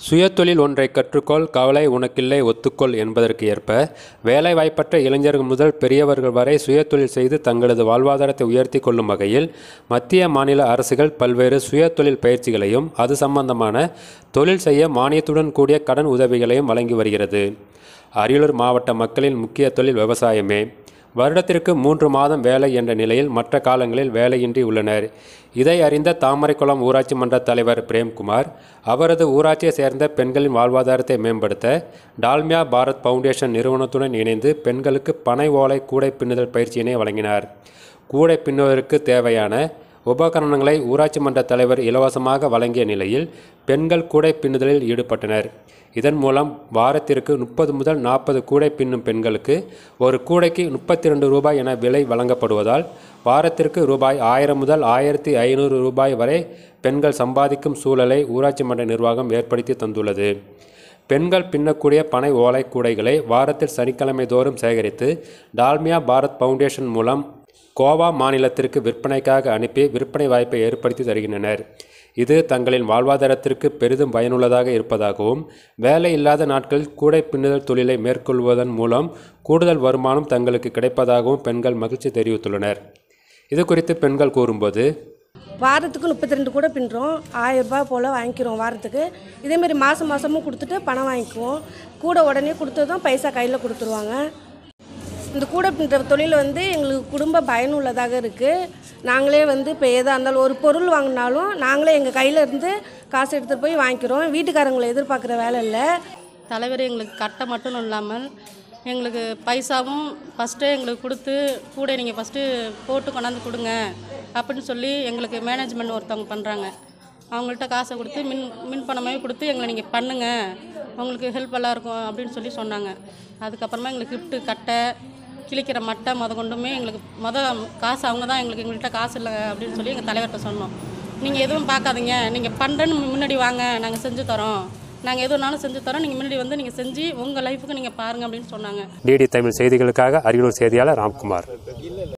சுயதொழில் ஒன்றை கற்றுக்கொள் கவலை உனக்கில்லை ஒத்துக்கொள் என்பதற்கு ஏற்ப வேலைவாய்ப்பற்ற இளைஞர்கள் முதல் பெரியவர்கள் வரை சுயதொழில் செய்து தங்களது வாழ்வாதாரத்தை உயர்த்தி கொள்ளும் வகையில் மத்திய மாநில அரசுகள் பல்வேறு சுயதொழில் பயிற்சிகளையும் அது சம்பந்தமான தொழில் செய்ய மானியத்துடன் கூடிய கடன் உதவிகளையும் வழங்கி வருகிறது அரியலூர் மாவட்ட மக்களின் முக்கிய தொழில் விவசாயமே வருடத்திற்கு மூன்று மாதம் வேலை என்ற நிலையில் மற்ற காலங்களில் வேலையின்றி உள்ளனர் இதை அறிந்த தாமரைக்குளம் ஊராட்சி மன்ற தலைவர் பிரேம்குமார் அவரது ஊராட்சியை சேர்ந்த பெண்களின் வாழ்வாதாரத்தை மேம்படுத்த டால்மியா பாரத் ஃபவுண்டேஷன் நிறுவனத்துடன் இணைந்து பெண்களுக்கு பனை ஓலை கூடை பின்னுதல் பயிற்சியினை வழங்கினார் கூடை பின்னுவதற்கு தேவையான உபகரணங்களை ஊராட்சி மன்ற தலைவர் இலவசமாக வழங்கிய நிலையில் பெண்கள் கூடை பின்னுதலில் ஈடுபட்டனர் இதன் மூலம் வாரத்திற்கு முப்பது முதல் நாற்பது கூடை பின்னும் பெண்களுக்கு ஒரு கூடைக்கு முப்பத்தி ரெண்டு ரூபாய் என விலை வழங்கப்படுவதால் வாரத்திற்கு ரூபாய் ஆயிரம் முதல் ஆயிரத்தி ஐநூறு ரூபாய் வரை பெண்கள் சம்பாதிக்கும் சூழலை ஊராட்சி மன்ற நிர்வாகம் ஏற்படுத்தி தந்துள்ளது பெண்கள் பின்னக்கூடிய பனை ஓலை கூடைகளை வாரத்தில் சனிக்கிழமை தோறும் சேகரித்து டால்மியா பாரத் ஃபவுண்டேஷன் மூலம் கோவா மாநிலத்திற்கு விற்பனைக்காக அனுப்பி விற்பனை வாய்ப்பை ஏற்படுத்தி தருகின்றனர் இது தங்களின் வாழ்வாதாரத்திற்கு பெரிதும் பயனுள்ளதாக இருப்பதாகவும் வேலை இல்லாத நாட்களில் கூடை பின்னுதல் தொழிலை மேற்கொள்வதன் மூலம் கூடுதல் வருமானம் தங்களுக்கு கிடைப்பதாகவும் பெண்கள் மகிழ்ச்சி தெரிவித்துள்ளனர் இது குறித்து பெண்கள் கூறும்போது வாரத்துக்கு முப்பத்தி ரெண்டு கூட பின்னுறோம் ஆயிரம் ரூபாய் போல் வாங்கிக்கிறோம் வாரத்துக்கு இதேமாரி மாதம் மாதமும் கொடுத்துட்டு பணம் வாங்கிக்குவோம் கூட உடனே கொடுத்ததும் பைசா கையில் கொடுத்துருவாங்க இந்த கூடை பின்னுற தொழில் வந்து எங்களுக்கு குடும்ப பயனுள்ளதாக இருக்குது நாங்களே வந்து இப்போ எதாக இருந்தாலும் ஒரு பொருள் வாங்கினாலும் நாங்களே எங்கள் கையில் இருந்து காசு எடுத்துகிட்டு போய் வாங்கிக்கிறோம் வீட்டுக்காரங்களை எதிர்பார்க்குற வேலை இல்லை தலைவர் எங்களுக்கு கட்ட மட்டும் இல்லாமல் எங்களுக்கு பைசாவும் ஃபஸ்ட்டே எங்களுக்கு கொடுத்து கூட நீங்கள் ஃபஸ்ட்டு போட்டு கொண்டாந்து கொடுங்க அப்படின்னு சொல்லி எங்களுக்கு மேனேஜ்மெண்ட் ஒருத்தவங்க பண்ணுறாங்க அவங்கள்ட்ட காசை கொடுத்து மின் மின் பணமே கொடுத்து எங்களை நீங்கள் பண்ணுங்கள் உங்களுக்கு ஹெல்ப்ஃபுல்லாக இருக்கும் அப்படின்னு சொல்லி சொன்னாங்க அதுக்கப்புறமா எங்களுக்கு கிஃப்ட்டு கட்டை கிழிக்கிற மட்டை முத கொண்டுமே எங்களுக்கு முத காசு அவங்க தான் எங்களுக்கு எங்கள்கிட்ட காசு இல்லை அப்படின்னு சொல்லி எங்கள் தலைவர்கிட்ட சொன்னோம் நீங்கள் எதுவும் பார்க்காதீங்க நீங்கள் பண்ணுறேன்னு முன்னாடி வாங்க நாங்கள் செஞ்சு தரோம் நாங்கள் எதுனாலும் செஞ்சு தரோம் நீங்கள் முன்னாடி வந்து நீங்கள் செஞ்சு உங்கள் லைஃபுக்கு நீங்கள் பாருங்கள் அப்படின்னு சொன்னாங்க டிடி தமிழ் செய்திகளுக்காக அரியலூர் செய்தியாளர் ராம்குமார்